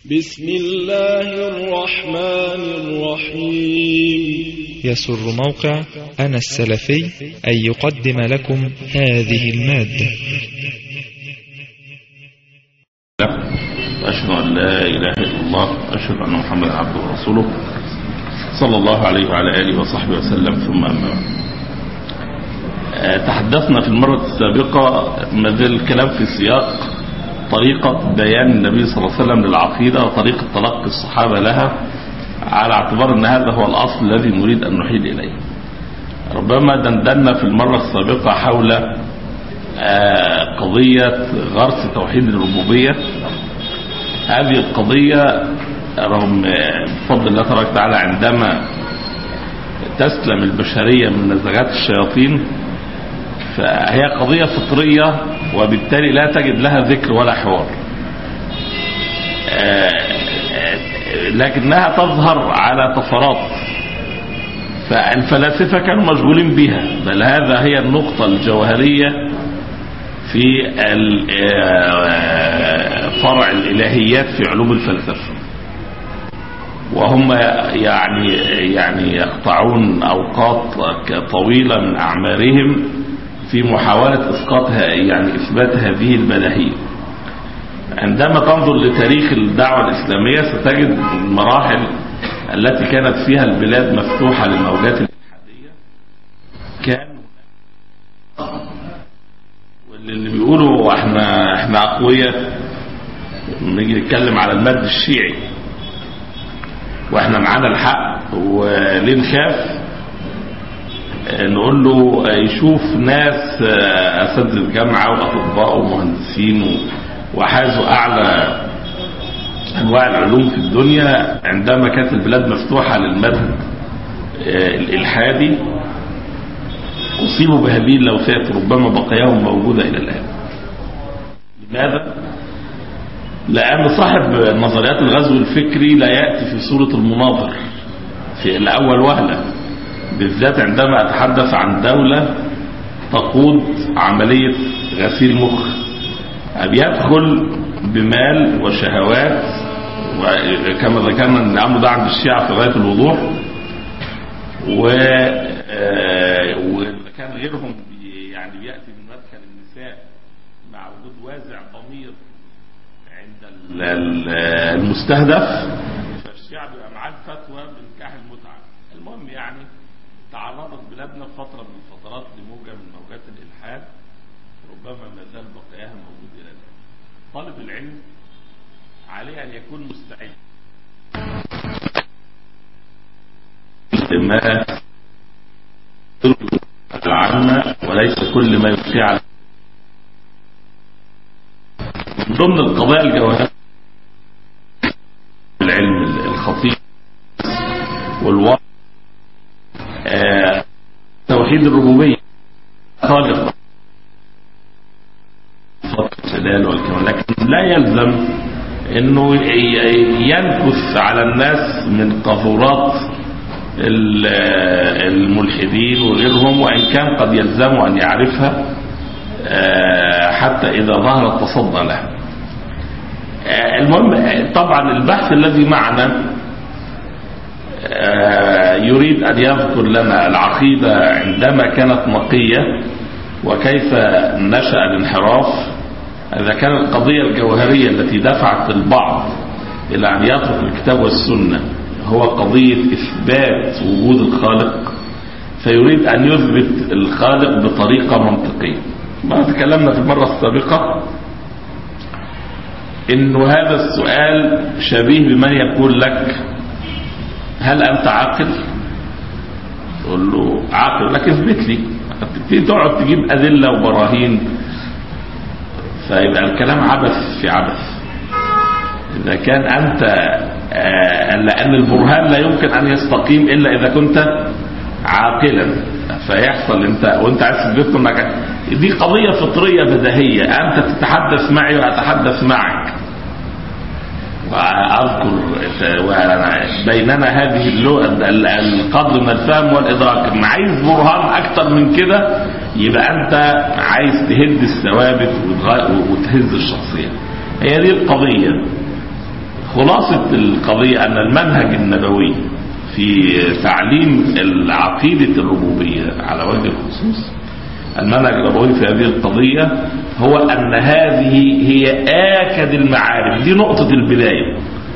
بسم الله الرحمن الرحيم يسر موقع أنا السلفي أن يقدم لكم هذه المادة وأشهد أن لا إله إلا الله وأشهد أن محمدا عبده ورسوله صلى الله عليه وعلى آله وصحبه وسلم ثم أما بعد. آه، تحدثنا في المرة السابقة ما زال الكلام في سياق طريقة بيان النبي صلى الله عليه وسلم للعقيدة وطريقة تلقي الصحابة لها على اعتبار أن هذا هو الأصل الذي نريد أن نحيل إليه ربما دندنا في المرة السابقة حول آه، قضية غرس توحيد الربوبية هذه القضية رغم بفضل الله تبارك وتعالى عندما تسلم البشرية من نزغات الشياطين فهي قضية فطرية وبالتالي لا تجد لها ذكر ولا حوار لكنها تظهر على طفرات فالفلاسفة كانوا مشغولين بها بل هذا هي النقطة الجوهرية في فرع الإلهيات في علوم الفلسفة وهم يعني يعني يقطعون أوقات طويلة من أعمارهم في محاولة إسقاط يعني إثبات هذه البداهية عندما تنظر لتاريخ الدعوة الإسلامية ستجد المراحل التي كانت فيها البلاد مفتوحة للموجات الإلحادية كان واللي بيقولوا احنا احنا أقوياء نيجي نتكلم على المد الشيعي واحنا معانا الحق وليه نخاف نقول له يشوف ناس اساتذه جامعه واطباء ومهندسين وحازوا اعلى انواع العلوم في الدنيا عندما كانت البلاد مفتوحه للمذهب الالحادي اصيبوا بهذه اللوثات ربما بقاياهم موجوده الى الان لماذا؟ لأن صاحب نظريات الغزو الفكري لا يأتي في صورة المناظر في الأول وهلة بالذات عندما أتحدث عن دولة تقود عملية غسيل مخ بيدخل بمال وشهوات وكما ذكرنا ان الامر ده عند الشيعة في غاية الوضوح و وكان غيرهم يعني بيأتي من مدخل النساء مع وجود وازع ضمير عند المستهدف فالشيعة بيبقى معاه الفتوى بنكاح المتعة المهم يعني تعرضت بلادنا في فترة من الفترات لموجة من موجات الإلحاد ربما ما زال بقاياها موجود إلى الآن طالب العلم عليه أن يكون مستعد ما العامة وليس كل ما يبقي على من ضمن القضايا الجوهرية العلم الخطير والواقع آه توحيد الربوبية خالق الجلال والكمال لكن لا يلزم انه ينكث على الناس من قذورات الملحدين وغيرهم وان كان قد يلزمه ان يعرفها حتى اذا ظهر التصدى لها المهم طبعا البحث الذي معنا يريد أن يذكر لنا العقيدة عندما كانت نقية وكيف نشأ الانحراف إذا كان القضية الجوهرية التي دفعت البعض إلى أن يترك الكتاب والسنة هو قضية إثبات وجود الخالق فيريد أن يثبت الخالق بطريقة منطقية ما تكلمنا في المرة السابقة انه هذا السؤال شبيه بمن يقول لك هل انت عاقل تقول له عاقل لك اثبت لي تبتدي تقعد تجيب ادله وبراهين فيبقى الكلام عبث في عبث اذا كان انت آه لان البرهان لا يمكن ان يستقيم الا اذا كنت عاقلا فيحصل انت وانت عايز تثبت انك دي قضيه فطريه بديهيه انت تتحدث معي واتحدث معك واذكر بيننا هذه القدر من الفهم والادراك ان عايز برهان اكتر من كده يبقى انت عايز تهد الثوابت وتهز الشخصيه هي دي القضيه خلاصة القضية أن المنهج النبوي في تعليم العقيدة الربوبية على وجه الخصوص المنهج النبوي في هذه القضية هو أن هذه هي آكد المعارف دي نقطة البداية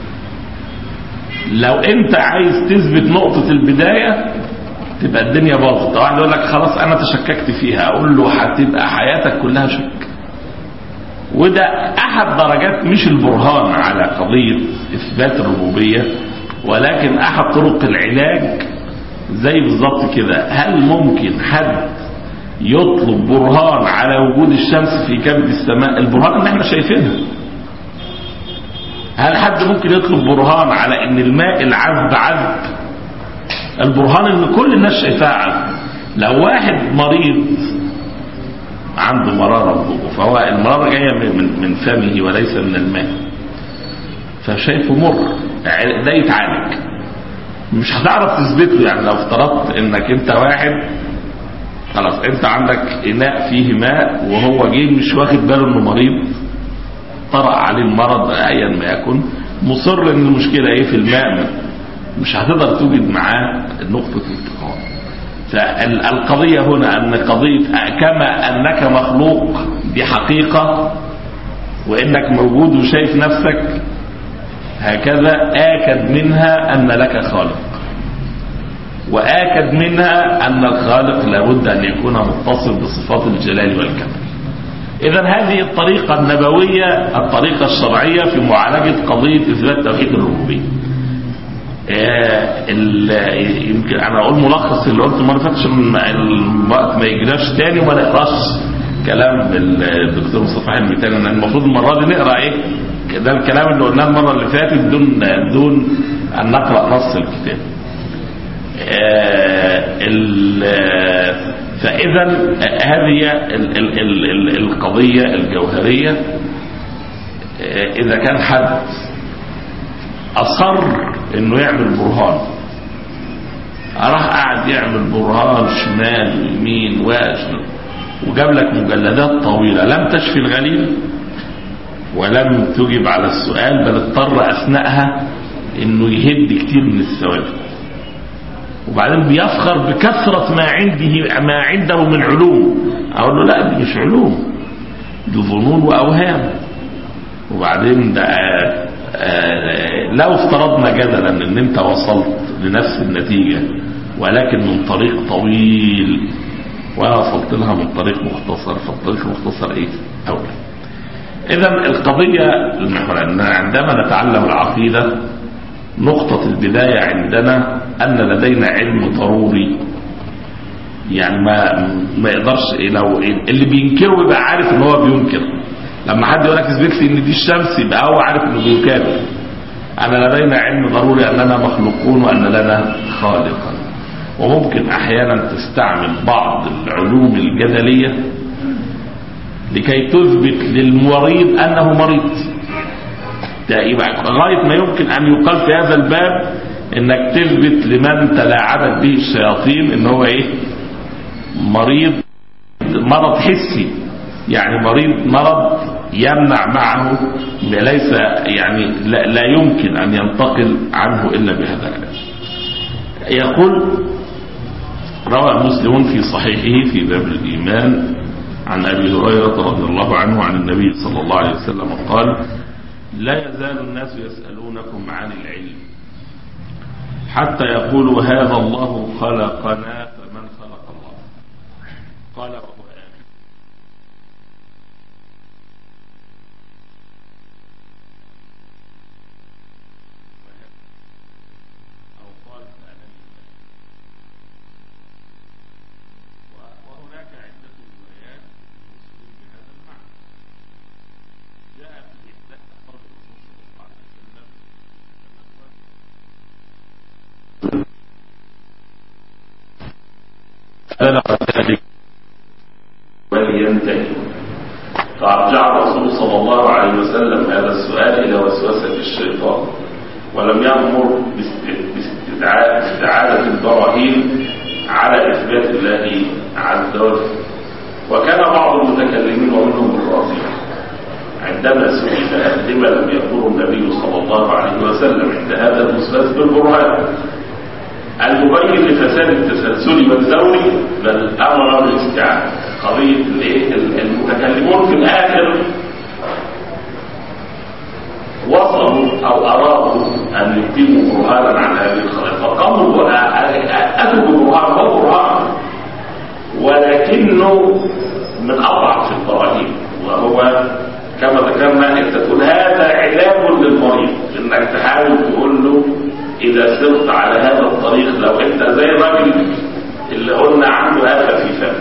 لو أنت عايز تثبت نقطة البداية تبقى الدنيا باظت واحد يقول لك خلاص أنا تشككت فيها أقول له هتبقى حياتك كلها شك وده أحد درجات مش البرهان على قضية إثبات الربوبية ولكن أحد طرق العلاج زي بالظبط كده هل ممكن حد يطلب برهان على وجود الشمس في كبد السماء البرهان اللي احنا شايفينها هل حد ممكن يطلب برهان على ان الماء العذب عذب البرهان ان كل الناس شايفاها عذب لو واحد مريض عنده مرارة في بقه فهو المرارة جاية من, من, من فمه وليس من الماء فشايفه مر ده يتعالج مش هتعرف تثبته يعني لو افترضت انك انت واحد خلاص انت عندك اناء فيه ماء وهو جه مش واخد باله انه مريض طرأ عليه المرض ايا ما يكن مصر ان المشكله ايه في الماء مش هتقدر توجد معاه نقطه انتقال فالقضيه هنا ان قضيه كما انك مخلوق دي حقيقه وانك موجود وشايف نفسك هكذا آكد منها أن لك خالق وآكد منها أن الخالق لابد أن يكون متصل بصفات الجلال والكمال إذا هذه الطريقة النبوية الطريقة الشرعية في معالجة قضية إثبات توحيد الربوبية يمكن أنا أقول ملخص اللي قلته مرة فاتت عشان الوقت ما يجراش تاني وما نقراش كلام الدكتور مصطفى حلمي تاني لأن المفروض المرة دي نقرا إيه ده الكلام اللي قلناه المرة اللي فاتت دون دون أن نقرأ نص الكتاب فإذا هذه ال ال ال القضية الجوهرية إذا كان حد أصر إنه يعمل برهان راح قاعد يعمل برهان شمال ويمين وجاب لك مجلدات طويلة لم تشفي الغليل ولم تجب على السؤال بل اضطر أثناءها إنه يهد كتير من الثوابت وبعدين بيفخر بكثرة ما عنده ما عنده من علوم أقول له لا دي مش علوم دي ظنون وأوهام وبعدين ده آآ آآ لو افترضنا جدلا ان انت وصلت لنفس النتيجة ولكن من طريق طويل وانا وصلت لها من طريق مختصر فالطريق المختصر ايه اولى اذا القضية المحورة ان عندما نتعلم العقيدة نقطة البداية عندنا ان لدينا علم ضروري يعني ما ما يقدرش لو اللي بينكره يبقى عارف ان هو بينكر لما حد يقول لك اثبت لي ان دي الشمس يبقى هو عارف انه بيكابر انا لدينا علم ضروري اننا مخلوقون وان لنا خالقا وممكن احيانا تستعمل بعض العلوم الجدليه لكي تثبت للمريض انه مريض ده يبقى غايه ما يمكن ان يقال في هذا الباب انك تثبت لمن تلاعبت به الشياطين ان هو ايه مريض مرض حسي يعني مريض مرض يمنع معه ليس يعني لا, لا يمكن ان ينتقل عنه الا بهذا العلاج يقول روى مسلم في صحيحه في باب الايمان عن ابي هريره رضي الله عنه عن النبي صلى الله عليه وسلم قال لا يزال الناس يسالونكم عن العلم حتى يقولوا هذا الله خلقنا فمن خلق الله قال وهو آمين أو قال سألني وهناك عدة روايات مسلم بهذا المعنى جاء في إحدى أخبار الرسول صلى الله عليه وسلم بلغ ذلك ولينتهي فأرجع الرسول صلى الله عليه وسلم هذا السؤال إلى وسوسة الشيطان ولم يأمر باستعادة البراهين على إثبات الله عز وجل وكان بعض المتكلمين ومنهم الرازي عندما سئل لما لم يأمر النبي صلى الله عليه وسلم عند هذا المثبت بالبرهان المبين لفساد التسلسل والزوج بل امر بالاستعانه قضيه الايه المتكلمون في الاخر وصلوا او ارادوا ان يقيموا برهانا عن هذه الخلق فقاموا اتوا ببرهان هو برهان ولكنه من اضعف البراهين وهو كما ذكرنا انت تقول هذا علاج للمريض انك تحاول تقول له اذا سرت على هذا الطريق لو انت زي الراجل اللي قلنا عنده آفة في فم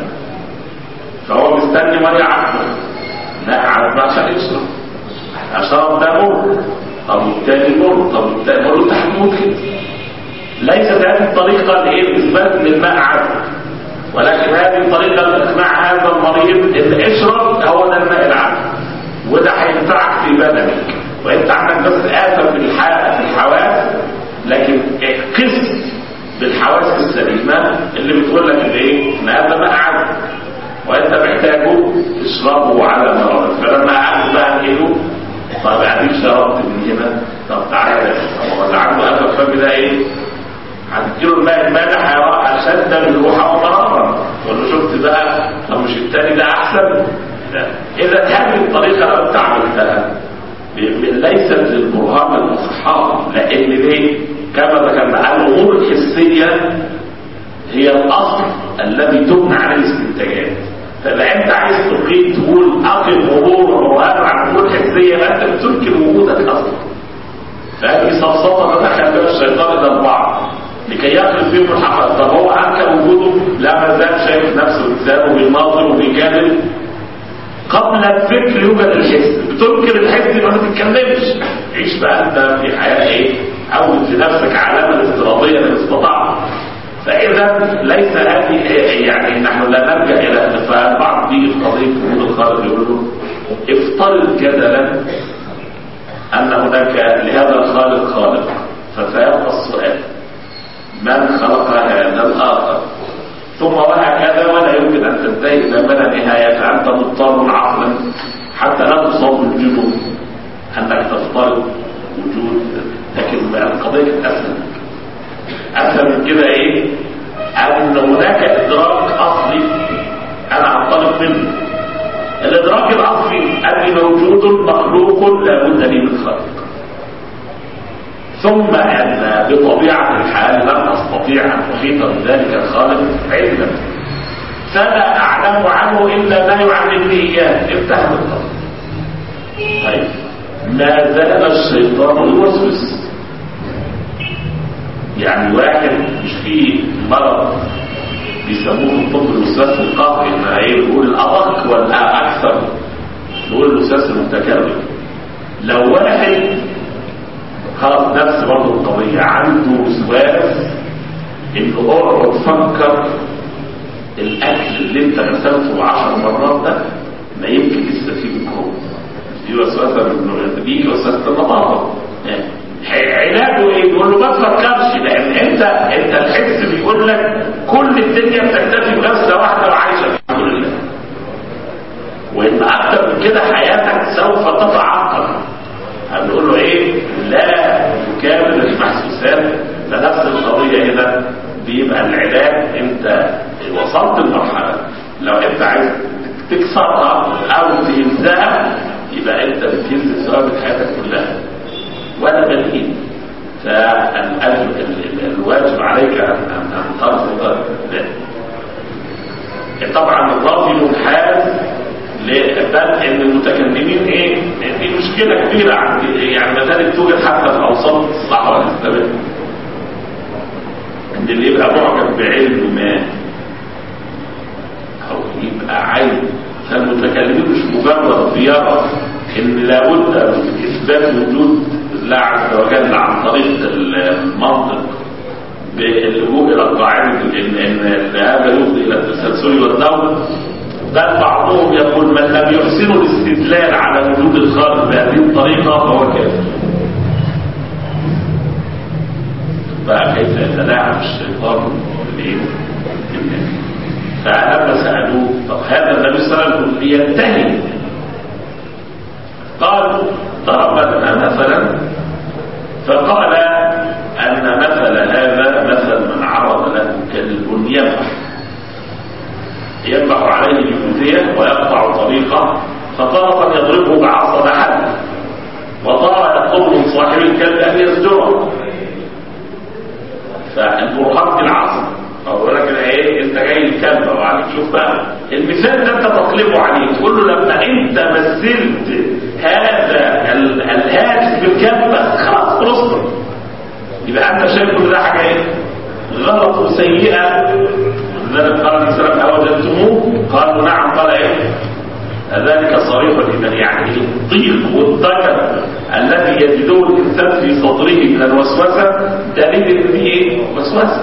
فهو مستني ميه عذبه لا عذبه عشان يشرب عشان ده مر طب والتاني مر طب والتاني مر انت هتموت كده ليست هذه الطريقه لايه الاثبات ان الماء عذب ولكن هذه الطريقه لاقناع هذا المريض ان اشرب هو ده الماء العذب وده هينفعك في بدنك وانت عندك بس آفة في الحالة في الحواس لكن قس بالحواس السليمة اللي بتقول لك ايه ان هذا ماء عذب وانت محتاجه تشربه على مرضك فلما قعدت بقى انقله طب اديك شربت من هنا طب تعالى هو اللي عنده آفة الفم ده ايه؟ هتديله الماء المالح هيروح اشد من روحه ومرارا تقول له شفت بقى طب مش التاني ده احسن إذا هذه الطريقة لو تعملتها ليست للبرهان المصحاب لأن ليه؟ كما ذكرنا الأمور الحسية هي الأصل الذي تبنى عليه الاستنتاجات فإذا أنت عايز تقيم تقول أقم أمور برهان عن أمور حسية فأنت بتنكر وجودك أصلا فهذه سلسطة تدخل بها الشيطان إلى البعض لكي يقف فيهم الحقائق طب هو أنكر وجوده لا ما زال شايف نفسه إنسان وبيناظر وبيجادل قبل الفكر يوجد الحس بتنكر الحس ما تتكلمش عيش بقى انت في حياه ايه او في نفسك علامه افتراضيه ان استطعت فاذا ليس هذه يعني نحن لا نلجا الى فالبعض بيجي في قضيه وجود الخالق يقول له افترض جدلا ان هناك لهذا الخالق خالق فسيبقى السؤال من خلق هذا الاخر ثم وهكذا ولا يمكن أن تنتهي إلى بلا نهاية فأنت مضطر عقلا حتى لا تصاب الجنون أنك تفترض وجود لكن القضية أسهل أسهل من كده إيه؟ أن هناك إدراك أصلي أنا أنطلق منه الإدراك الأصلي أني موجود مخلوق لابد لي من خلق ثم أن بطبيعة الحال لم أستطيع أن أحيط بذلك الخالق علما فلا أعلم عنه إلا ما يعلمني إياه انتهت القضية طيب ما زال الشيطان يوسوس يعني واحد مش فيه مرض بيسموه الطب الوسواس القهري ان ايه بيقول الادق والاكثر نقول الوسواس المتكرر لو واحد خلاص نفس برضه القضية عنده وسواس انه اقعد فكر الاكل اللي انت غسلته عشر مرات ده ما يمكن لسه فيه ميكروب دي وسوسه بيجي وسوسه النظافه علاجه ايه؟ يقول له ما تفكرش لان انت انت الحس بيقول لك كل الدنيا بتكتفي بغسله واحده وعايشه الحمد لله وان اكتر من كده حياتك سوف تتعقد هنقول له ايه لا تكامل المحسوسات فنفس القضية هنا بيبقى العلاج انت وصلت لمرحلة لو انت عايز تكسرها او تهزها يبقى انت بتهز ثوابت حياتك كلها ولا بديل فالواجب عليك ان ان ترفض ذلك طبعا الراجل حاز بل ان المتكلمين ايه في مشكله كبيره عند يعني ما زالت توجد حتى في اوساط الصحوه الاسلاميه ان اللي يبقى معجب بعلم ما او يبقى عين فالمتكلمين مش مجرد زياره ان لابد من اثبات وجود الله عز وجل عن طريق المنطق باللجوء الى القاعده ان ان هذا يفضي الى التسلسل والدور بل بعضهم يقول من لم يحسن الاستدلال على وجود الخالق بهذه الطريقة فهو كافر بقى كيف يتلاعب الشيطان بالايه؟ فلما سألوه طب هذا النبي صلى الله عليه وسلم ينتهي قال ضرب لنا مثلا فقال أن مثل هذا مثل من عرض له كلب ينبح ينبح عليه الجثية ويقطع طريقه فطرقا يضربه بعصا حد وطار يطلب من صاحب الكلب أن يزجره فالبرهان بالعصا أقول لك ايه انت جاي الكلب وعليك شوف بقى المثال ده انت تقلبه عليه تقول له لما انت مثلت هذا ال- الهاتف بالكلب خلاص خلصت يبقى انت شايف كل ده حاجه ايه غلط وسيئه لذلك قال النبي صلى الله عليه وسلم اوجدتموه قالوا نعم قال ايه ذلك صريح الايمان يعني الضيق والضجر الذي يجده الانسان في صدره من الوسوسه دليل ان فيه ايه وسوسه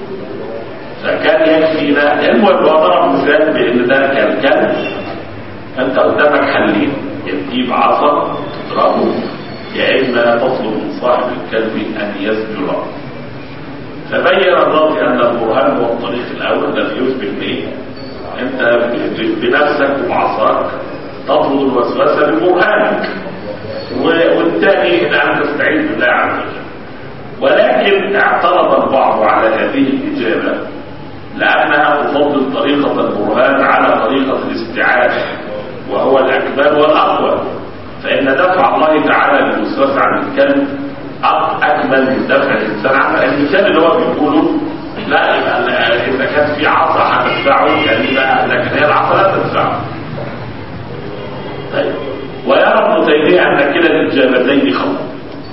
فكان يكفينا المهم هو ضرب مثال بان ده كان كلب انت قدامك حلين يا تجيب عصا تضربه يا اما تطلب من صاحب الكلب ان يسجره فبين الراضي ان البرهان هو الطريق الاول الذي يثبت ايه انت ب- بنفسك وبعصاك تطرد الوسوسه ببرهانك و- والثاني ان تستعين بالله عز وجل ولكن اعترض البعض على هذه الاجابه لانها تفضل طريقه البرهان على طريقه الاستعاذه وهو الاكبر والاقوى فان دفع الله تعالى للوسوسه عن الكلب أك- اكمل من دفع الانسان عنها المثال اللي هو بيقوله لا يبقى لا- اذا كانت في عصا هتدفعه كان يبقى لكن هي العصا لا تدفعه طيب ويرى ابن تيميه ان كلا الاجابتين خطا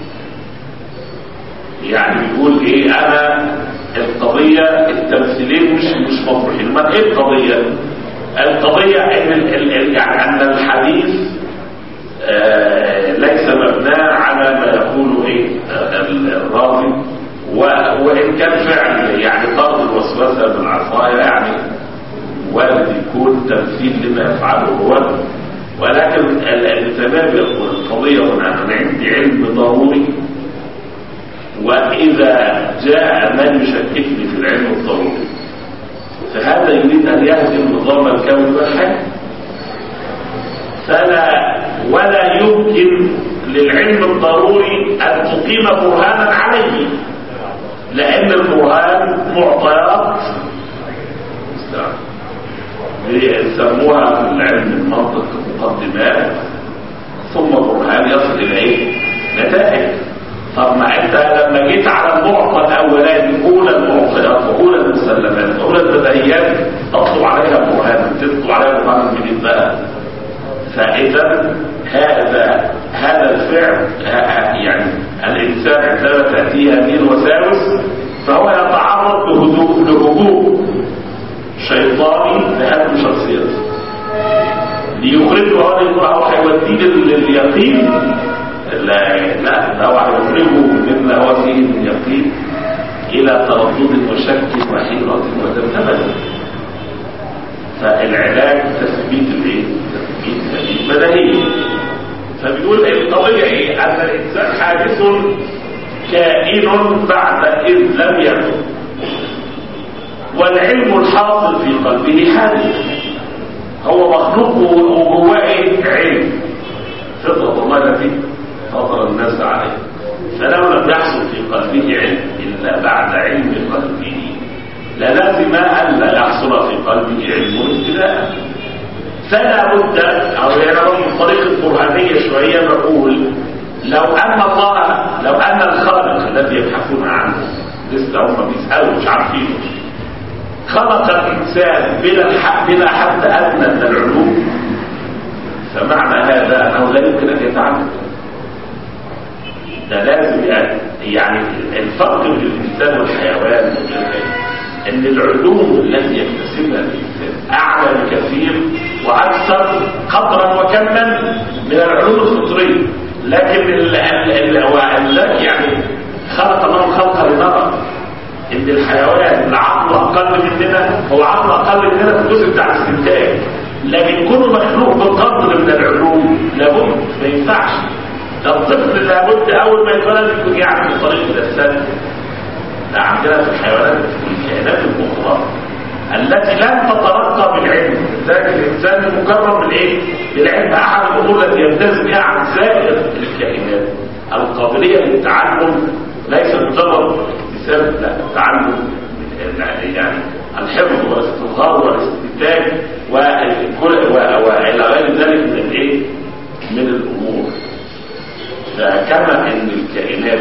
يعني بيقول ايه انا القضيه التمثيلين مش مش مطروحين ما ايه القضيه القضيه ان ال- ال- ال- يعني ان الحديث آه، ليس مبناه على ما يقوله ايه آه، ال- الراوي و- وان كان فعل يعني طرد الوسوسه بالعصايه يعني وارد يكون تمثيل لما يفعله هو ولكن ال- التمام يقول القضيه هنا انا عندي علم ضروري وإذا جاء من يشككني في العلم الضروري فهذا يريد أن يهدم نظام الكون والحياة فلا ولا يمكن للعلم الضروري أن تقيم برهانا عليه لأن البرهان معطيات يسموها في العلم المنطق مقدمات ثم برهان يصل إلى إيه؟ نتائج طب ما انت لما جيت على المعطى الاولاني اولى المعطيات واولى المسلمات واولى البديهيات تطلب عليها برهان تطلب عليها برهان جديد بقى فاذا هذا هذا الفعل ه- يعني الانسان عندما تاتيه هذه الوساوس فهو يتعرض بهدوء لهجوم شيطاني لهدم شخصيته ليخرجه هذا يقول هو هيوديه لل- لليقين لا لا ده هو هيخرجه مما هو فيه من يقين الى تردد وشك وحيرة وتبتبل فالعلاج تثبيت الايه؟ تثبيت دليل بديهي فبيقول القضية ايه؟ ان الانسان حادث كائن بعد اذ لم يكن والعلم الحاصل في قلبه حادث هو مخلوق وجواه ايه؟ علم فطرة الله التي فطر الناس عليه فلو لم يحصل في قلبه علم إلا بعد علم قلبه للازم أن لا يحصل في قلبه علم ابتداء فلا بد أو يعني من الطريق القرآنية شوية بقول لو أن الله لو أن الخالق الذي يبحثون عنه لسه هم بيسألوا مش عارفين خلق الإنسان بلا الح- بلا حد أدنى من العلوم فمعنى هذا أنه لا يمكن أن يتعلم ده لازم يعني, يعني الفرق بين الإنسان والحيوان أن العلوم التي يكتسبها الإنسان أعلى بكثير وأكثر قدرا وكما من العلوم الفطرية لكن ال ال ال ال يعني خلق الله الخلق لنرى ان الحيوان العقل اقل مننا هو عقل اقل مننا في الجزء بتاع الاستنتاج لكن كونه مخلوق بقدر من العلوم لابد ما ينفعش ده الطفل لابد اول ما يتولد يكون يعرف طريق الاسنان ده عندنا في الحيوانات والكائنات الاخرى التي لن تترقى بالعلم ذلك الانسان المكرم بالايه بالعلم احد الامور التي يمتاز بها عن سائر الكائنات القابليه للتعلم ليس مجرد اكتساب لا التعلم يعني الحفظ والاستظهار والاستنتاج وكل والى غير ذلك من الايه من الامور فكما ان الكائنات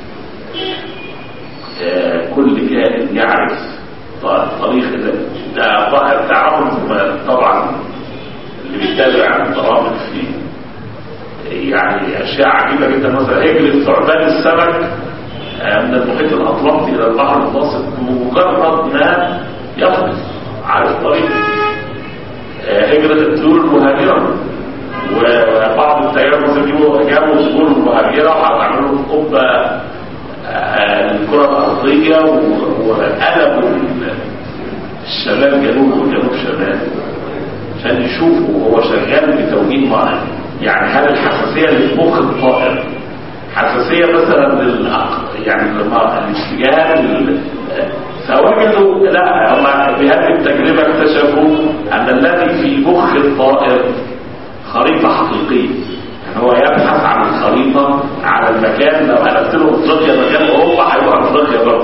آه، كل كائن يعرف طريق ده ظاهر تعرفهم طبعا اللي بيتابع عن البرامج في يعني اشياء عجيبه جدا مثلا هجره ثعبان السمك آه، من المحيط الاطلنطي الى البحر المتوسط بمجرد ما يخلص عارف طريق آه، هجره الطيور المهاجره وبعض التيار مثلا جابوا جابوا الطيور المهاجره وهيعملوا قبه الكرة الأرضية وقلبوا الشمال جنوب وجنوب شمال عشان يشوفوا هو شغال بتوجيه معين يعني هل الحساسية اللي في مخ الطائر حساسية مثلا للأق... يعني الاتجاه فوجدوا لا هم بهذه التجربة اكتشفوا أن الذي في مخ الطائر خريطة حقيقية يعني هو يبحث عن الخريطة على المكان لو قلبت له افريقيا مكان اوروبا هيبقى افريقيا برضه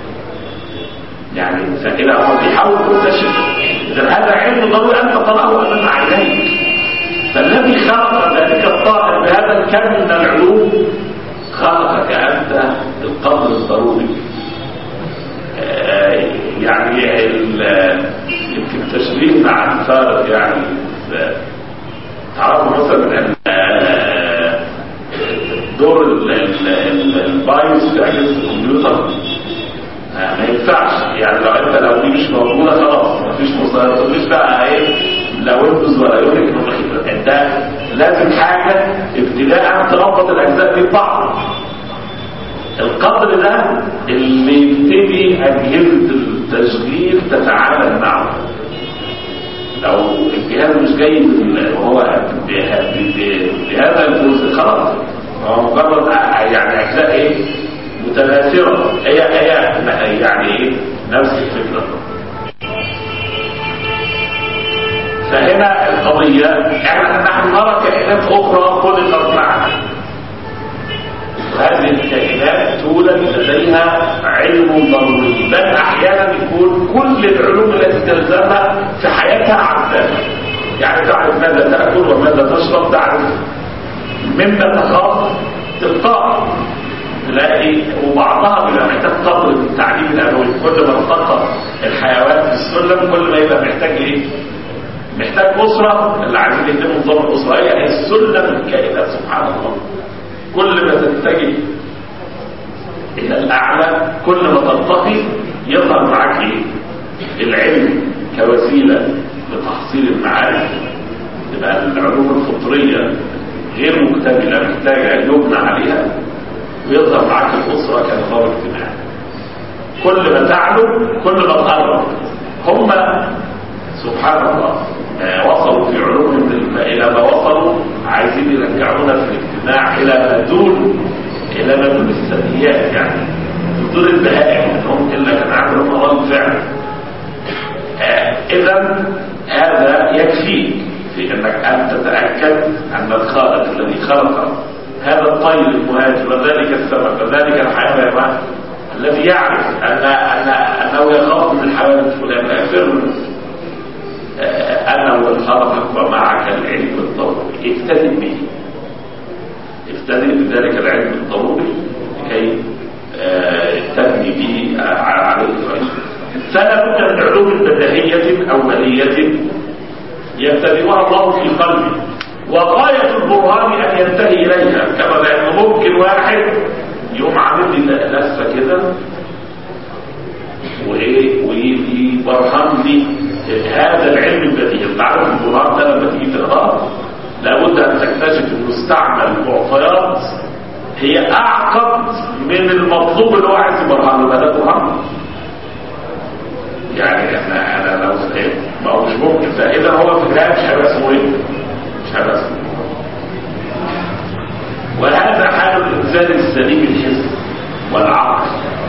يعني فكده هو بيحاول يكتشف اذا هذا علم ضروري ان تطلعه امام عينيك فالذي خلق ذلك الطائر بهذا الكم من العلوم خلقك انت القدر الضروري آه يعني يمكن التشبيه مع الفارق يعني تعرفوا مثلا دور البايوس في اجهزه الكمبيوتر ما ينفعش يعني لو انت لو دي مش موجوده خلاص مفيش مصدر مفيش بقى ايه لا ويندوز ولا يونيك انت لازم حاجه ابتداء تربط الاجزاء دي ببعض القدر ده اللي يبتدي اجهزه التشغيل تتعامل معه لو الجهاز مش جاي وهو بهذا الجزء خلاص هو مجرد يعني اجزاء ايه متناثره هي هي يعني ايه نفس الفكره فهنا القضيه احنا نحن نرى كائنات اخرى خلقت معنا وهذه الكائنات تولد لديها علم ضروري بل احيانا يكون كل العلوم التي تلزمها في حياتها عارفاها يعني تعرف ماذا تاكل وماذا تشرب تعرف مما تخاف تلقاء تلاقي وبعضها بيبقى محتاج قدر من التعليم الالوي كل ما ارتقى الحيوان في السلم كل ما يبقى محتاج ايه محتاج اسره اللي عايزين يهتموا بنظام الاسره هي السلم الكائنات سبحان الله كل ما تتجه الى الاعلى كل ما ترتقي يظهر معاك ايه العلم كوسيله لتحصيل المعارف تبقى العلوم الفطريه غير مكتمله محتاجه يبنى عليها ويظهر معاك الاسره كنظام اجتماعي كل ما تعلو كل ما تقرب هم سبحان الله ما وصلوا في علومهم الى ما وصلوا عايزين يرجعونا في الاجتماع الى ما دون الى ما دون السميات يعني دون البهائم هم الا كان عامل رد فعل آه اذا هذا يكفيك في انك ان تتاكد ان الخالق الذي خلق هذا الطير المهاجر وذلك السمك وذلك الحيوان الذي يعرف ان ان انه يخاف من الحيوان الفلاني يفر منه أنه خلقك ومعك العلم الضروري افتدي به افتدي بذلك العلم الضروري لكي تبني به عليه الرجل فلا بد من علوم بديهية أو مالية يبتدئها الله في قلبه وغاية البرهان أن ينتهي إليها كما لأنه ممكن واحد يقوم عامل لي لفة كده وإيه ويبرهن لي هذا العلم البديهي انت عارف البرهان ده لما تيجي تقراه لابد ان تكتشف انه استعمل معطيات هي اعقد من المطلوب اللي هو عايز يبرهن له ده برهان يعني احنا انا لو ما هو مش ممكن فاذا هو في النهايه مش هيبقى اسمه ايه؟ مش هيبقى اسمه وهذا حال الانسان السليم الحس والعقل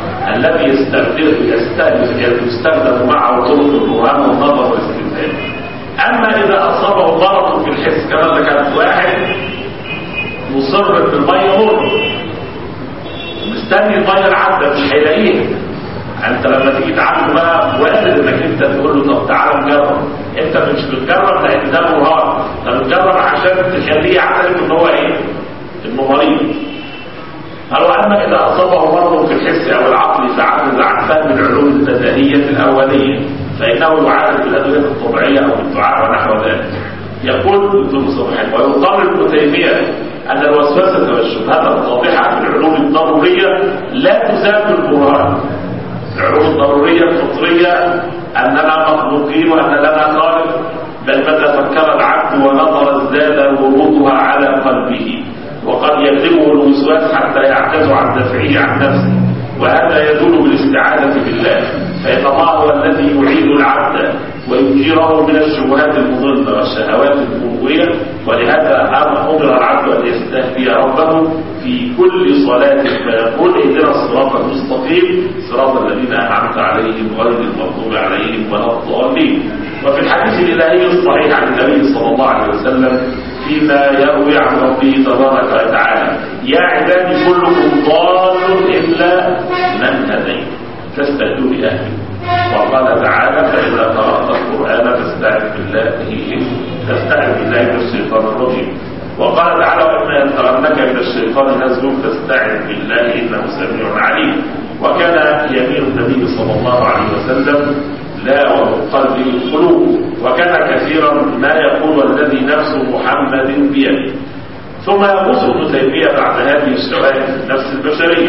الذي يستخدم يستخدم يستخدم معه طرق البرهان والنظر والاستدلال اما اذا اصابه ضرر في الحس كما ذكرت واحد مصر ان الميه مر مستني الميه العذبه مش هيلاقيها انت لما تيجي تعالج بقى وارد انك انت تقول له طب تعالى نجرب انت مش بتجرب لان ده برهان انت بتجرب عشان تخليه يعترف ان هو ايه؟ انه مريض قالوا اما اذا اصابه مرض في الحس او العقل فعجز عن فهم العلوم البدنيه الاوليه فانه يعالج بالادويه الطبيعيه او بالدعاء ونحو ذلك يقول ابن صبحي ويضطر ابن تيميه ان الوسوسه والشبهات القاطعه في العلوم الضروريه لا تزال بالبرهان العلوم الضروريه الفطريه اننا مخلوقين وان لنا خالق بل متى فكر العبد ونظر ازداد ورودها على قلبه وقد يغلبه الوسواس حتى يعجز عن دفعه عن نفسه وهذا يدل بالاستعاذة بالله فإن الله هو الذي يعيد العبد ويجيره من الشبهات المضلة والشهوات المغوية ولهذا أمر العبد أن يستهدي ربه في كل صلاة فيقول اهدنا الصراط المستقيم صراط الذين أنعمت عليهم غير المغضوب عليهم ولا الضالين وفي الحديث الإلهي الصحيح عن النبي صلى الله عليه وسلم فيما يروي عن ربه تبارك وتعالى يا عبادي كلكم ضال إلا من هديت فاستهدوا بأهله وقال تعالى فإذا قرأت القرآن فاستعذ بالله فاستعذ بالله من الشيطان الرجيم وقال تعالى وإما ينتغنك من الشيطان نزغ فاستعذ بالله إنه سميع عليم وكان يمين النبي صلى الله عليه وسلم لا ومقلب القلوب وكان كثيرا ما يقول الذي نفس محمد بيده ثم يغوص ابن تيميه بعد هذه الشوائب في النفس البشريه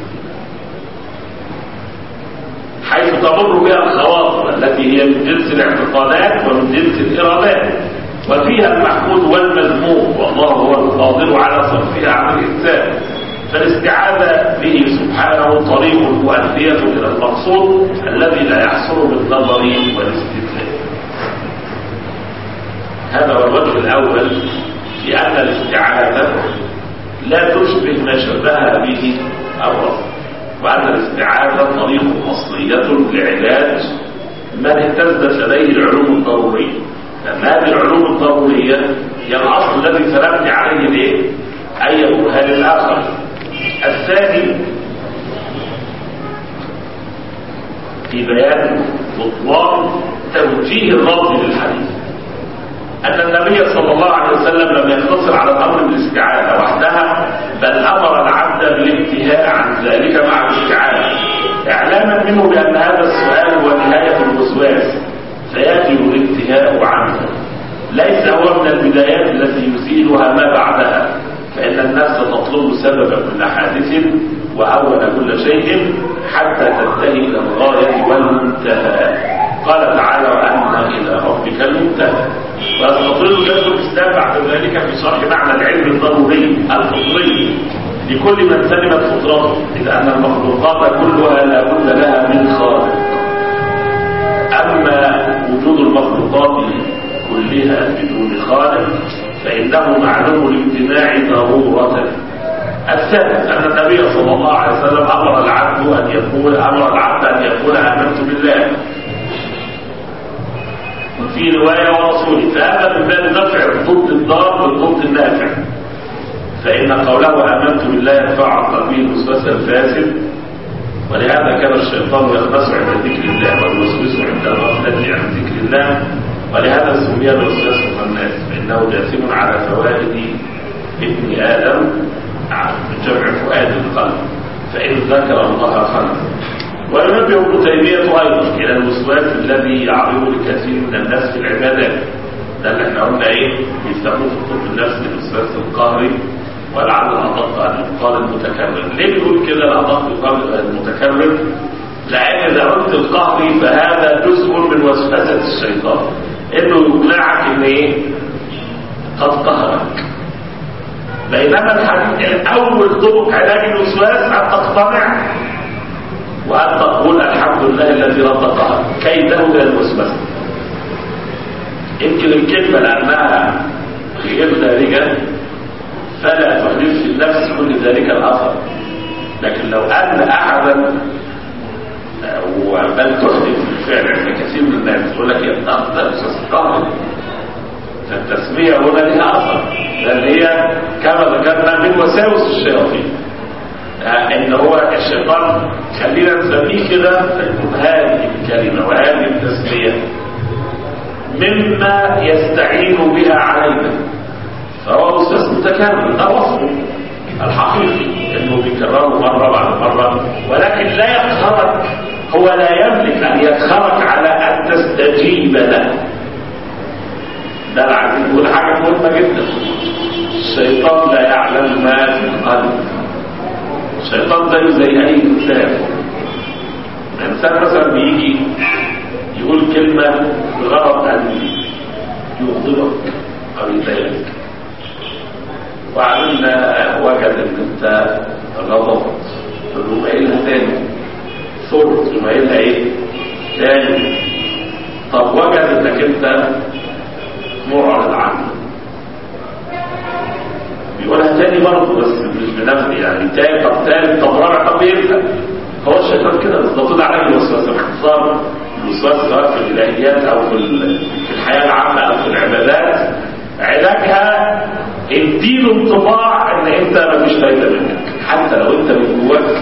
حيث تمر بها الخواطر التي هي من جنس الاعتقادات ومن جنس الارادات وفيها المحمود والمذموم والله هو القادر على صرفها عن الانسان فالاستعاذة به سبحانه طريق مؤدية إلى المقصود الذي لا يحصل بالنظر والاستدلال هذا هو الوجه الأول في أن الاستعاذة لا تشبه ما شبه به الرصد وأن الاستعاذة طريق أصلية لعلاج من اهتزت لديه العلوم الضرورية لأن هذه العلوم الضرورية هي الأصل الذي سنبني عليه ليه؟ أي برهان الآخر الثاني في بيان بطلان توجيه الرد للحديث أن النبي صلى الله عليه وسلم لم يقتصر على الأمر بالاستعانة وحدها بل أمر العبد بالانتهاء عن ذلك مع الاستعانة إعلاما منه بأن هذا السؤال هو نهاية الوسواس فيجب الانتهاء عنه ليس هو من البدايات التي يزيلها ما بعدها فإن النفس تطلب سبب كل حادث وأول كل شيء حتى تنتهي إلى الغاية والمنتهى قال تعالى وأن إلى ربك المنتهى ويستطيل ذلك الإسلام بعد ذلك في شرح معنى العلم الضروري الفطري لكل من سلمت فطرته إذ أن المخلوقات كلها لا بد لها من خالق أما وجود المخلوقات كلها بدون خالق فإنه معلوم الاجتماع ضرورة الثالث أن النبي صلى الله عليه وسلم أمر العبد أن يقول أمر العبد أن يقول آمنت بالله وفي رواية ورسوله فهذا من باب دفع ضد الضار بالضد النافع فإن قوله آمنت بالله يدفع عن قلبه الوسواس الفاسد ولهذا كان الشيطان يخبس عند ذكر الله والوسوس عند الغفلة عن ذكر الله ولهذا سمي الوسواس الخناس فإنه جاثم على فوائد ابن آدم من جمع فؤاد القلب فإن ذكر الله خلق وينبه ابن تيمية أيضا إلى الوسواس الذي يعرض لكثير من الناس في العبادات ده اللي احنا قلنا ايه بيسموه في الطب النفسي الوسواس القهري ولعل الأدق أن يقال المتكرر ليه بيقول كده الأدق يقال المتكرر لأن إذا قلت القهري فهذا جزء من وسوسة الشيطان إنه يقنعك إن إيه قد قهرك بينما الحديث أول طرق علاج الوسواس أن تقتنع وأن تقول الحمد لله الذي رد قهر كيده إلى الوسوسة يمكن الكلمة لأنها غير دارجة فلا تحدث في النفس كل ذلك الأثر لكن لو أن أحدا وبل تحدث بالفعل عند كثير من الناس يقول لك يا الضغط ده استاذ قهري فالتسميه هنا لها اثر لان هي كما ذكرنا من وساوس الشياطين آه، ان هو الشيطان خلينا نسميه كده فيكون هذه الكلمه وهذه التسميه مما يستعين بها علينا فهو استاذ متكامل ده وصفه الحقيقي انه بيكرره مره بعد مره ولكن لا يقهرك هو لا يملك ان يقهرك على ان تستجيب له ده اللي عايزين نقول حاجه مهمه جدا الشيطان لا يعلم ما في القلب الشيطان زيه زي اي انسان الانسان مثلا بيجي يقول كلمه بغرض ان يغضبك او يضايقك وبعدين وجد ان انت غضبت يقوم قايلها تاني ثلث يقوم قايلها ايه؟ تاني طب وجد انك انت معرض عنه بيقولها تاني برضه بس مش بنفس يعني تاني طب تاني طب رابع طب يبدا هو الشيطان كده بس ده طلع عليه الوسواس باختصار الوسواس سواء في الالهيات او في ال- في الحياه العامه او في العبادات علاجها اديله انطباع ان انت مفيش فايده منك حتى لو انت من جواك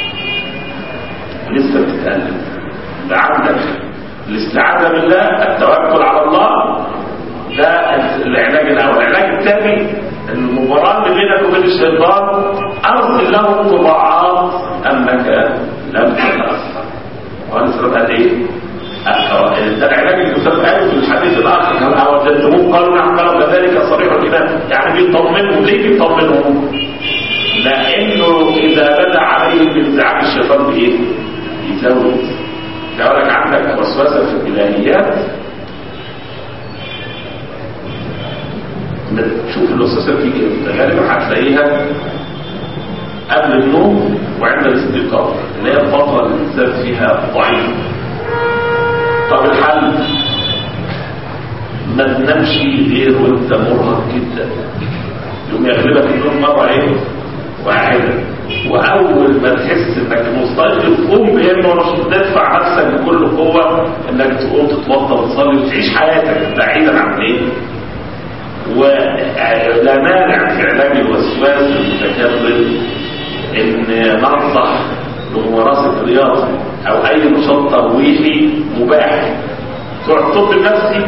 لسه بتتألم ده عندك الاستعاذة بالله التوكل على الله ده العلاج الاول العلاج الثاني المباراة اللي بينك وبين الشيطان ارسل له انطباعات انك لم تتأثر وانسر قال ايه ده العلاج اللي كتب قاله في الحديث الاخر هل اوجدتموه قالوا نعم قالوا كذلك صريح الايمان يعني بيطمنهم ليه بيطمنهم؟ لانه اذا بدا عليهم بانزعاج الشيطان بايه؟ يزود يقول لك عندك وسوسه في الالهيات شوف الوسوسه بتيجي امتى غالبا هتلاقيها قبل النوم وعند الاستيقاظ اللي هي الفتره اللي الانسان فيها ضعيف طب الحل ما تنامش غير وانت مرهق جدا يوم يغلبك النوم مره ايه واحده واول ما تحس انك مستيقظ قوم بانه مش تدفع نفسك بكل قوه انك تقوم تتوضا وتصلي وتعيش حياتك بعيدا عن ايه ولا مانع في علاج الوسواس المتكرر ان ننصح بممارسه رياضه او اي نشاط ترويحي مباح بتوع الطب النفسي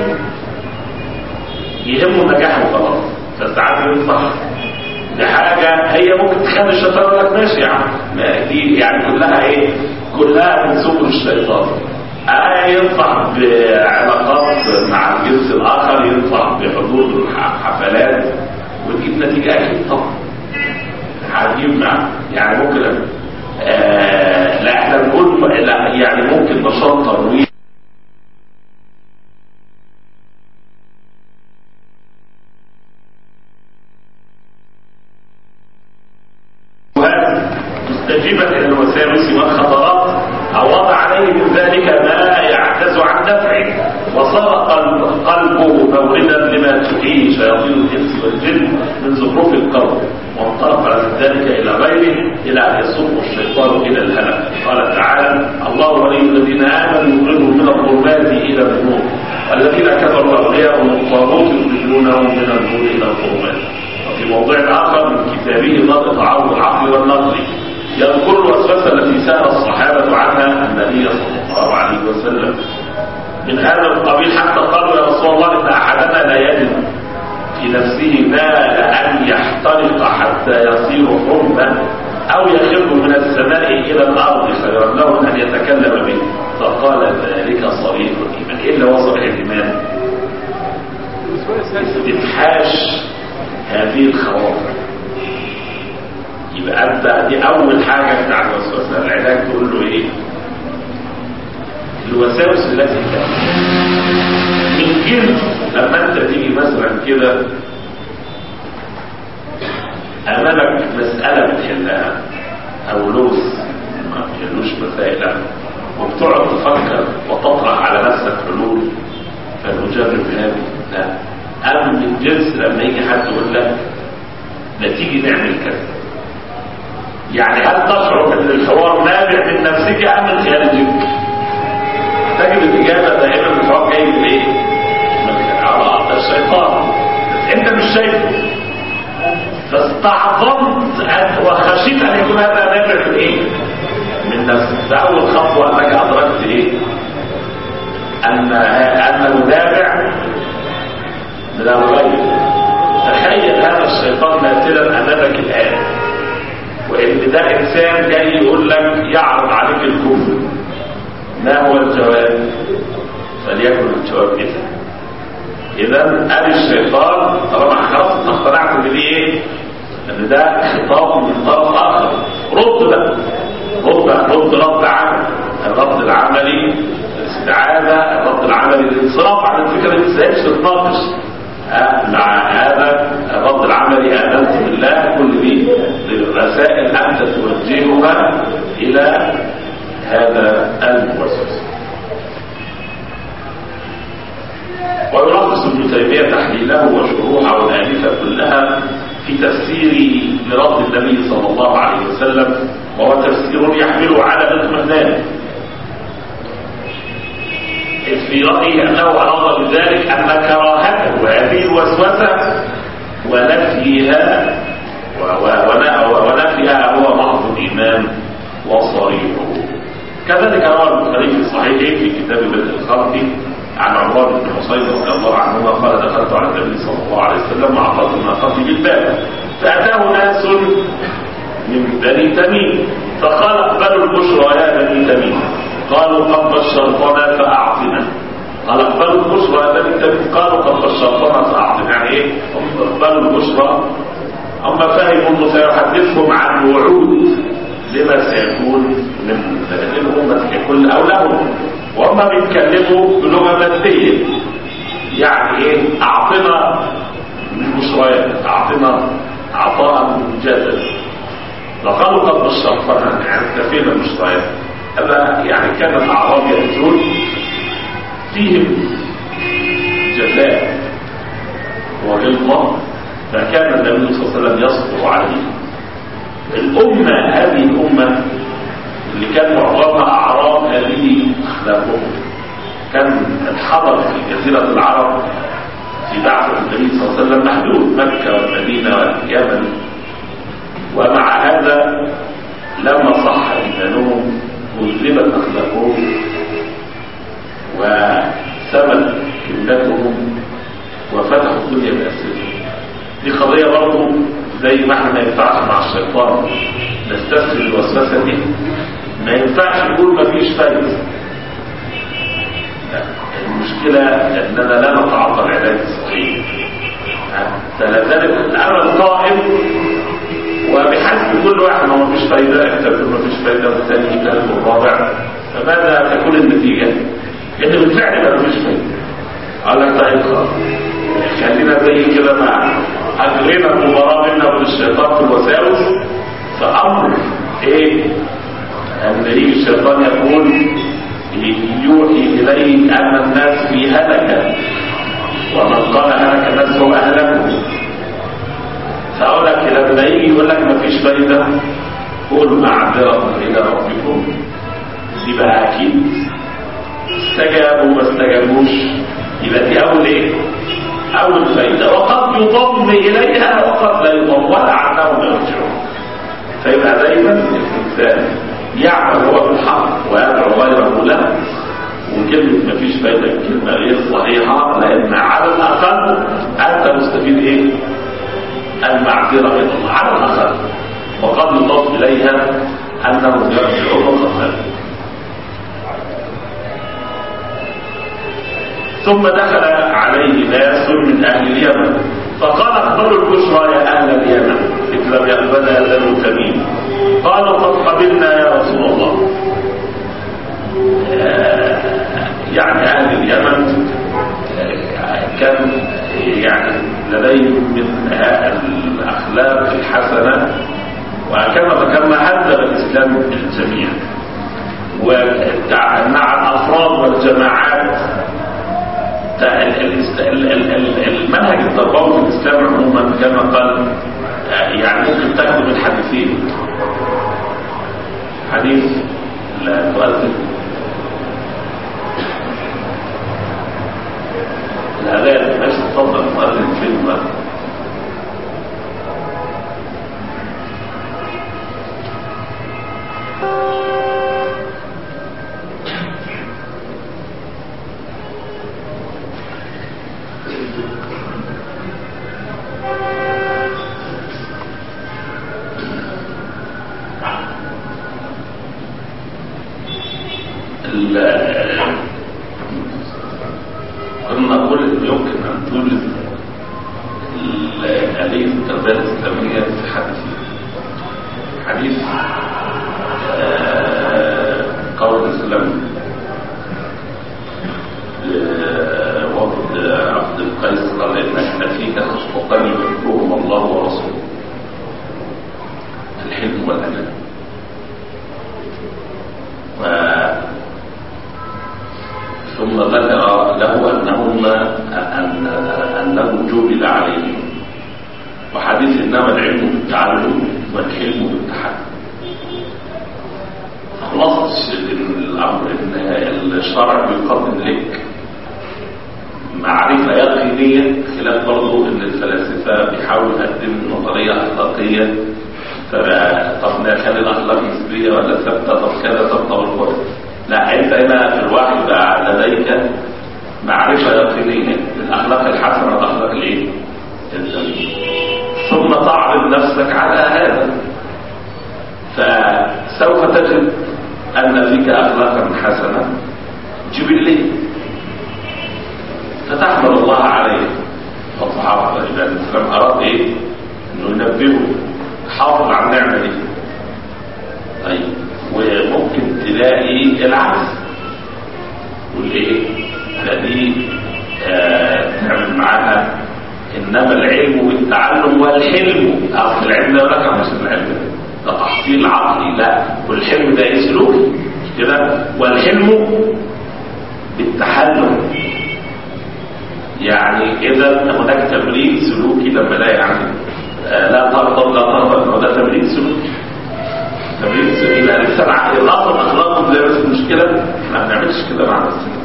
يهمه النجاح وخلاص فساعات ينصح بحاجه هي ممكن تخلي الشيطان يقول لك ماشي يا عم ما دي يعني كلها ايه كلها من سبل الشيطان آه ينصح بعلاقات مع الجنس الاخر ينصح بحضور حفلات وتجيب نتيجه اكيد طبعا هتجيب مع يعني ممكن آه لا احنا بنقول لا يعني ممكن نشاط ترويج مستجيبا الى الوساوس والخطرات او وضع عليه من ذلك ما يعجز عن دفعه وصار قلب قلبه موردا لما تحيي شياطين الانس والجن من زخرف القول وانطلق على ذلك الى غيره الى ان يصب الشيطان الى الهلك قال تعالى الله ولي الذين امنوا يخرجهم من الظلمات الى النور والذين كفروا اولياءهم الطاغوت يخرجونهم من النور الى الظلمات وفي موضع اخر من كتابه ضابط تعارض العقل والنقل يذكر الوسوسه التي سال الصحابه عنها النبي صلى الله عليه وسلم من هذا القبيل حتى قالوا يا رسول الله ان احدنا لا يجد في نفسه مال ان يحترق حتى يصير حرما او يخر من السماء الى الارض خيرا له من ان يتكلم به فقال ذلك صريح الايمان ايه اللي هو صريح الايمان؟ استفحاش هذه الخواطر يبقى انت دي اول حاجه بتاع الوسوسه العلاج تقول له ايه الوساوس التي تاتي من جنس لما انت تيجي مثلا كده امامك مساله بتحلها او لغز ما بيحلوش مسائل وبتقعد تفكر وتطرح على نفسك حلول فنجرب هذه لا أم من جنس لما يجي حد يقول لك لا تيجي نعمل كذا يعني هل تشعر ان الحوار نابع من نفسك ام من خارجك الاجابه دائما الحوار جاي من ايه؟ من على ده الشيطان بس انت مش شايفه فاستعظمت أن- وخشيت ان يكون هذا نابع من ايه؟ من نفسك فاول خطوه انك ادركت ايه؟ ان انه نابع من الغيب تخيل هذا الشيطان نازلا امامك الان وان ده انسان جاي يقول لك يعرض عليك الكفر ما هو الجواب فليكن الجواب اذا اذا ادي الشيطان طالما خلاص انت اقتنعت ان دي ايه ان ده خطاب من طرف اخر رد بقى رد رد رد عمل الرد العملي الاستعاذه الرد العملي الانصراف عن الفكره ما تسيبش تتناقش آه، مع هذا الرد العملي امنت بالله كل دي رسائل انت توجهها الى هذا الموسوس ويلخص ابن تيميه تحليله وشروحه والالفه كلها في تفسير لرد النبي صلى الله عليه وسلم وهو تفسير يحمله على الاطمئنان إذ في رأيه أنه أراد بذلك أن كراهته وهذه الوسوسة ونفيها و- و- ون- ونفيها هو محض الإيمان وصريحه كذلك روى البخاري في صحيحه في كتاب بدء الخلق عن عمران بن حصين رضي الله عنهما قال دخلت على النبي صلى الله عليه وسلم مع فاطمه ناقتي بالباب فاتاه ناس من بني تميم فقال اقبلوا البشرى يا بني تميم قالوا قد بشرتنا فاعطنا قال اقبلوا البشرى يا بني تميم قالوا قد بشرتنا فاعطنا يعني ايه هم اقبلوا البشرى هم فهموا انه سيحدثهم عن وعود لما سيكون من الأمة ككل أو لهم وهم بيتكلموا بلغة مادية يعني إيه أعطنا المشريات أعطنا عطاء جادا فقالوا قد بشرتنا يعني كفينا المشريات هذا يعني كان الأعراب يأتون فيهم جفاء وغلظة فكان النبي صلى الله عليه وسلم يصبر عليهم الأمة هذه الأمة اللي كان معظمها أعراب هذه أخلاقهم كان الحضر في جزيرة العرب في بعثة النبي صلى الله عليه وسلم محدود مكة والمدينة واليمن ومع هذا لما صح إيمانهم وذبت أخلاقهم وثبت كلمتهم وفتحوا الدنيا بأسرهم دي قضية برضه زي ما احنا ما ينفعش مع الشيطان نستسلم الوسوسة دي ما ينفعش نقول ما فيش فايدة لا، المشكلة اننا لا نتعاطى العلاج الصحيح فلا زالت الامل قائم وبحسب كل واحد ما فيش فايدة انت تقول ما فيش فايدة والثاني الثالث والرابع فماذا تكون النتيجة؟ ان بالفعل ما فيش فايدة قال لك طيب خلاص خلينا زي كده مع أجرينا المباراة بيننا وبين الشيطان في الوساوس فأمر إيه؟ أن يجي الشيطان يقول يوحي إليه أن الناس في هلكة ومن قال هلك الناس هو أهلكه فأقول لك لما يجي يقول لك مفيش فايدة قول معذرة إلى ربكم دي بقى أكيد استجابوا ما استجابوش يبقى دي أول إيه؟ أول فايدة وقد يضم إليها وقد لا يضم ولا عنهم يرجعون فيبقى دايما الإنسان يعمل هو بالحق ويدعو غيره له وكلمة مفيش فايدة كلمة غير صحيحة لأن على الأقل أنت مستفيد إيه؟ المعذرة إلى الله على الأقل وقد يضاف إليها أنهم يرجعون وقد ثم دخل عليه ناس من أهل اليمن فقال اقبلوا البشرى يا أهل اليمن إذ لم يقبلها بنو تميم قالوا قد قبلنا يا رسول الله آه، يعني أهل اليمن آه، كان يعني لديهم من الأخلاق الحسنة وكما ذكرنا هدم الإسلام الجميع ومع الأفراد والجماعات المنهج التربوي في الاسلام عموما كما قال يعني ممكن تاخده من حديثين حديث لا تؤثر الأذان ماشي تفضل المؤذن فين المؤذن ال- كنا نقول إن يمكن أن توجد ال- آلية التربية الإسلامية في حديث حديث آه، قول الإسلام وفد عبد القيس قال إن إحنا فيك خصلتان يحبهما الله ورسوله الحلم والأنام و ثم ذكر له أنهما أن أنه جبل عليهم وحديث إنما العلم بالتعلم والحلم بالتحكم خلاصة الأمر إن الشرع بيقدم لك معرفة يقينية خلاف برضه إن الفلاسفة بيحاولوا يقدموا نظرية أخلاقية فبقى طب نخلي الأخلاق نسبية ولا ثابتة طب كذا طب طب الكل لا أنت هنا في الوحي بقى لديك معرفة يقينية بالأخلاق الحسنة والأخلاق الإيه؟ الذميمة ثم تعرض نفسك على هذا فسوف تجد أن فيك أخلاقا حسنة جبلية فتحمد الله عليه فالصحابة الإمام الإسلام أراد إيه؟ إنه ينبهه حافظ على النعمة دي طيب وممكن تلاقي العكس والإيه؟ الذي آه تعمل معاها إنما العلم بالتعلم والحلم أصل العلم ده لك مش العلم ده تحصيل عقلي لا والحلم ده إيه سلوكي مش كده والحلم بالتحلم يعني إذا هناك تمرين سلوكي لما لا يعني آه لا تغضب لا تغضب ده تمرين سلوكي تمرين سلوكي لا لسه العقل الأصل أخلاقه زي بس المشكلة ما بنعملش كده مع نفسنا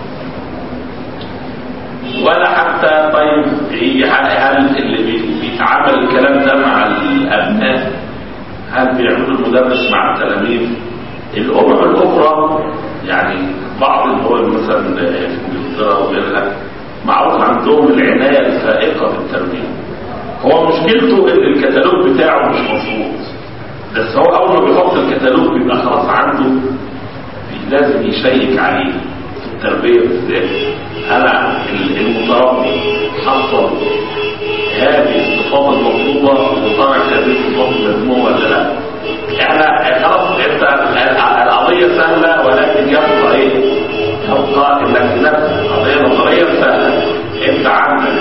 ولا حتى طيب إيه هل اللي بي- بيتعامل الكلام ده مع الأبناء هل بيعملوا المدرس مع التلاميذ الأمم الأخرى يعني بعض الدول مثلا في انجلترا وغيرها معروف عندهم العناية الفائقة بالتربية هو مشكلته ان الكتالوج بتاعه مش مظبوط بس هو اول ما بيحط الكتالوج بيبقى خلاص عنده لازم يشيك عليه في التربية بالذات انا المتربي حصل هذه الصفات المطلوبة وطلع هذه الصفات المذمومة ولا لا احنا خلاص انت القضية سهلة ولكن يبقى ايه يبقى انك تنفذ قضية نظرية سهلة انت عندك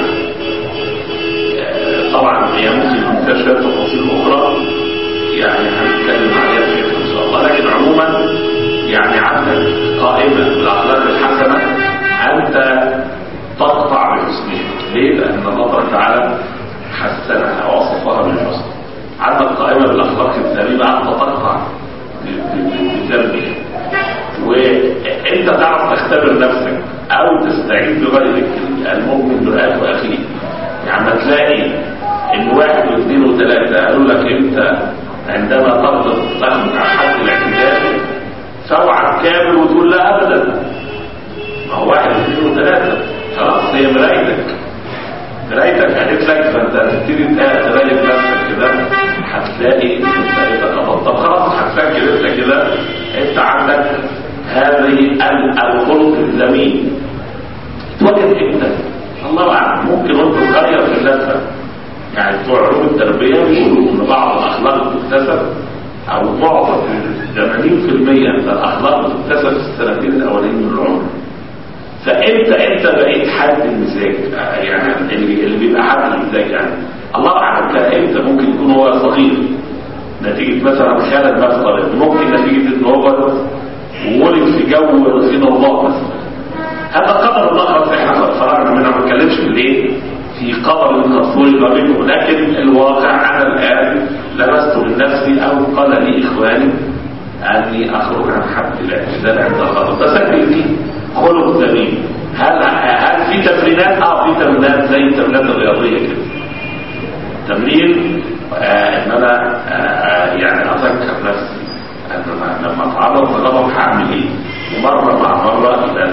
آه، طبعا هي ممكن يكون فيها شوية تفاصيل اخرى يعني هنتكلم عليها في ان شاء الله لكن عموما يعني عندك قائمة بالاخلاق الحسنة انت تقطع بحسنها ليه؟ لان الله تبارك وتعالى حسنها ووصفها بالحسن عندك قائمة بالاخلاق الذميمة انت تقطع ب- ب- بذنبها وانت تعرف تختبر نفسك او تستعين بغيرك المؤمن برئات واخيه يعني ما تلاقي ان واحد واثنين وثلاثة قالوا لك انت عندما تغضب تخرج عن حد الاعتدال سوعك كامل وتقول لا ابدا ما هو واحد واثنين وثلاثة خلاص هي مرايتك مرايتك قالت لك فانت هتبتدي تراقب نفسك كده هتلاقي انت تتبطل طب خلاص هتفكر انت كده انت عندك هذه ال- الخلق الذميم اتوجد امتى؟ الله اعلم ممكن وانت صغير في اللفه يعني بتوع علوم التربيه بيقولوا ان بعض الاخلاق بتكتسب او معظم 80% من الاخلاق بتكتسب في السنتين الاولين من العمر فانت انت بقيت حد المزاج يعني اللي, اللي بيبقى حد المزاج يعني الله اعلم كان امتى ممكن يكون هو صغير نتيجه مثلا خالد مثلا ممكن نتيجه ان هو ولد في جو رضينا الله مثلا هذا قدر الله خلاص احنا قد فرغنا منه ما بنتكلمش في الايه في قدر المقصود ما بينه لكن الواقع انا الان لمست من نفسي او قال لي اخواني اني اخرج عن حد الاعتدال عند الغضب بسجل فيه خلق ذميم هل هل في تمرينات؟ اه في تمرينات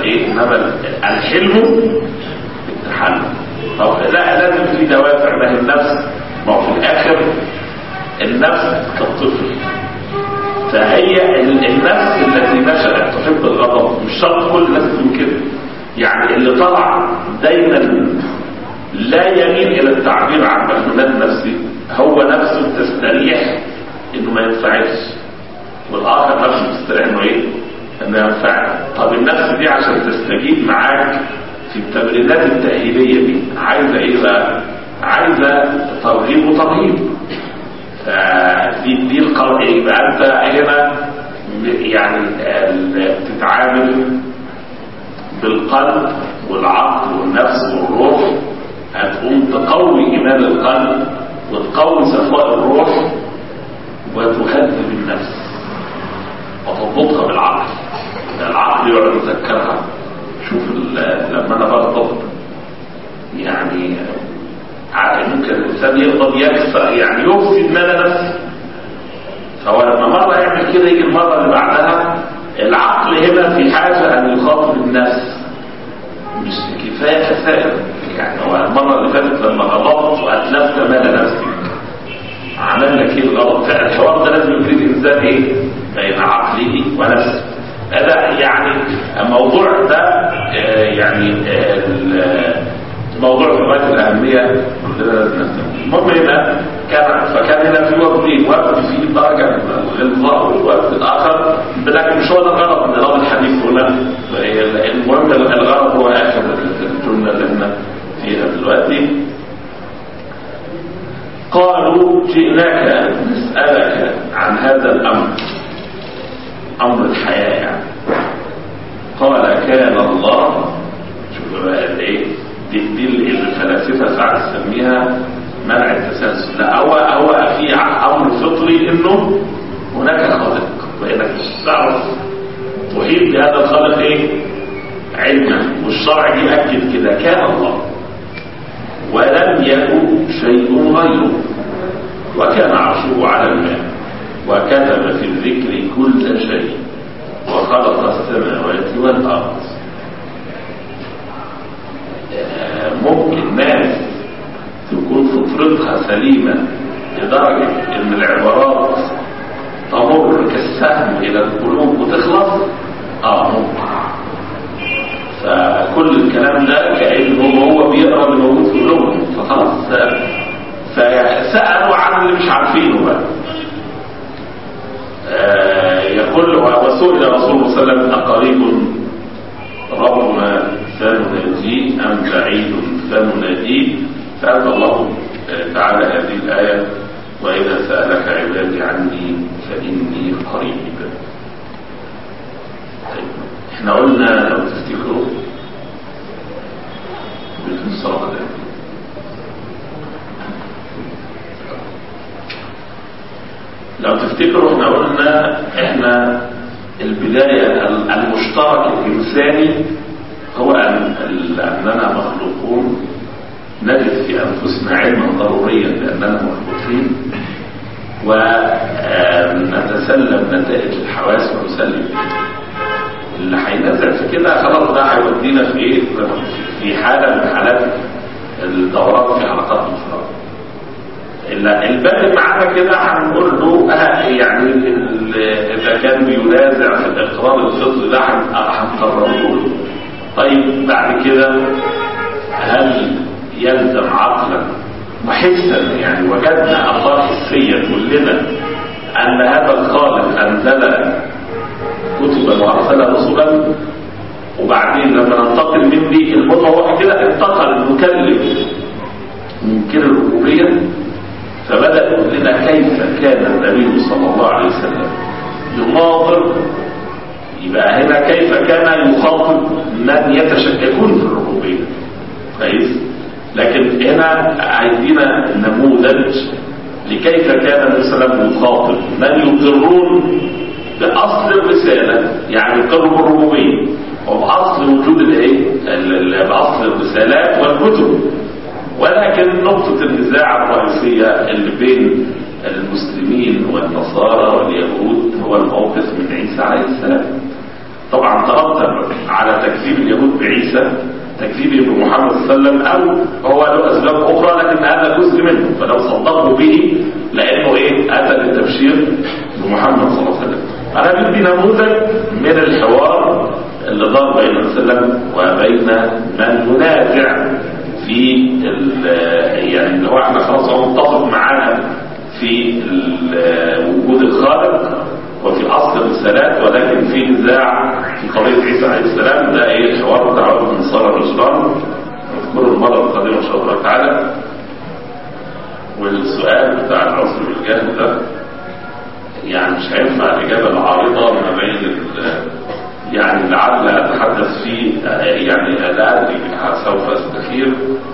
الايه انما الحلم التحلم طب لا لازم في دوافع ما هي النفس ما هو في الاخر النفس كالطفل فهي ال- النفس التي نشأت تحب الغضب مش شرط كل الناس تكون كده يعني اللي طلع دايما لا يميل الى التعبير عن مجنونات نفسه هو نفسه تستريح انه ما ينفعش والاخر نفسه تستريح انه ايه انه ينفع طب النفس دي عشان تستجيب معاك في التمرينات التأهيلية دي عايزة ايه بقى عايزة ترغيب وترهيب فدي دي القرار يبقى انت هنا يعني ال- تتعامل بالقلب والعقل والنفس والروح هتقوم تقوي ايمان القلب وتقوي صفاء الروح وتهذب النفس وتضبطها بالعقل العقل يقعد يذكرها شوف ال- لما انا بغضب يعني عارف ممكن الانسان يغضب يكسر يعني يفسد مال نفسه فهو لما مرة يعمل كده يجي المرة اللي بعدها العقل هنا في حاجة أن يخاطب النفس مش كفاية خسائر يعني هو المرة اللي فاتت لما غضبت وأتلفت مال نفسي عمل لك ايه الغلط فعلا الحوار ده لازم يجري الانسان ايه بين عقله ونفسه هذا يعني الموضوع ده آه، يعني آه، ال- موضوع في غايه الاهميه كلنا لازم نفهمه. المهم هنا كان فكان هنا في وقتين وقت فيه درجه من الغلظه والوقت الاخر لكن مش هو ده الغرض من نظام الحديث هنا المهم الغرض هو اخر الجمله اللي احنا فيها دلوقتي قالوا جئناك نسألك عن هذا الأمر أمر الحياة يعني قال كان الله شوف بقى قد إيه دي, دي اللي الفلاسفة ساعات تسميها منع التسلسل لا هو هو في أمر فطري إنه هناك خالق وإنك تعرف تحيط بهذا الخالق إيه علما والشرع يؤكد كده كان الله ولم يكن شيء غيره وكان عرشه على الماء وكتب في الذكر كل شيء وخلق السماوات والأرض آه، ممكن ناس تكون فطرتها سليمة لدرجة ان العبارات تمر كالسهم الى القلوب وتخلص اه ممكن فكل الكلام ده كأنه هو بيقرا اللي موجود في قلوبهم فخلاص فسألوا عن اللي مش عارفينه بقى آه، يقول وسئل رسول الله صلى الله عليه وسلم أقريب ربنا سنناجيه أم بعيد سنناديه فأتى الله آه، تعالى هذه الآية وإذا سألك عبادي عني فإني قريب طيب احنا قلنا لو تفتكروا بدون الصلاة ده لو تفتكروا احنا قلنا احنا البداية المشترك الإنساني هو أن أننا مخلوقون نجد في أنفسنا علما ضروريا بأننا مخلوقين ونتسلم نتائج الحواس ونسلم اللي هينزل في كده خلاص ده هيودينا في ايه في حاله من حالات الدورات في حلقات اخرى الباقي معانا كده هنقول له آه يعني ال- اذا كان بينازع في الاقرار الفطري ده هن- هنقرره له طيب بعد كده هل يلزم عقلا وحسا يعني وجدنا اثار حسيه كلنا ان هذا الخالق انزل كتبا وارسل رسلا وبعدين لما ننتقل من دي المتوقع كده انتقل المكلف من كده الربوبيه فبدا يقول لنا كيف كان النبي صلى الله عليه وسلم يناظر يبقى هنا كيف كان يخاطب من يتشككون في الربوبيه كويس لكن هنا عايزين نموذج لكيف كان النبي صلى الله عليه وسلم يخاطب من يقرون بأصل الرسالة يعني يقروا بالربوبية وبأصل وجود الايه ال- ال- بأصل الرسالات والكتب ولكن نقطة النزاع الرئيسية اللي بين المسلمين والنصارى واليهود هو الموقف من عيسى عليه السلام طبعا ترتب على تكذيب الله عليه وسلم او هو له اسباب اخرى لكن هذا جزء منه فلو صدقوا به لانه ايه اتى للتبشير بمحمد صلى الله عليه وسلم انا بدي نموذج من الحوار اللي دار بين السلام وبين من ينازع في يعني اللي هو احنا خلاص هو متفق معانا في وجود الخالق وفي اصل الرسالات ولكن في نزاع في قضيه عيسى عليه السلام ده ايه الحوار بتاع رب نصارى الرسلان نذكره المره القادمه ان شاء الله تعالى والسؤال بتاع العصر بالجهل ده يعني مش هينفع الاجابه العارضه ما بين يعني لعل اتحدث فيه يعني لا ادري سوف استخير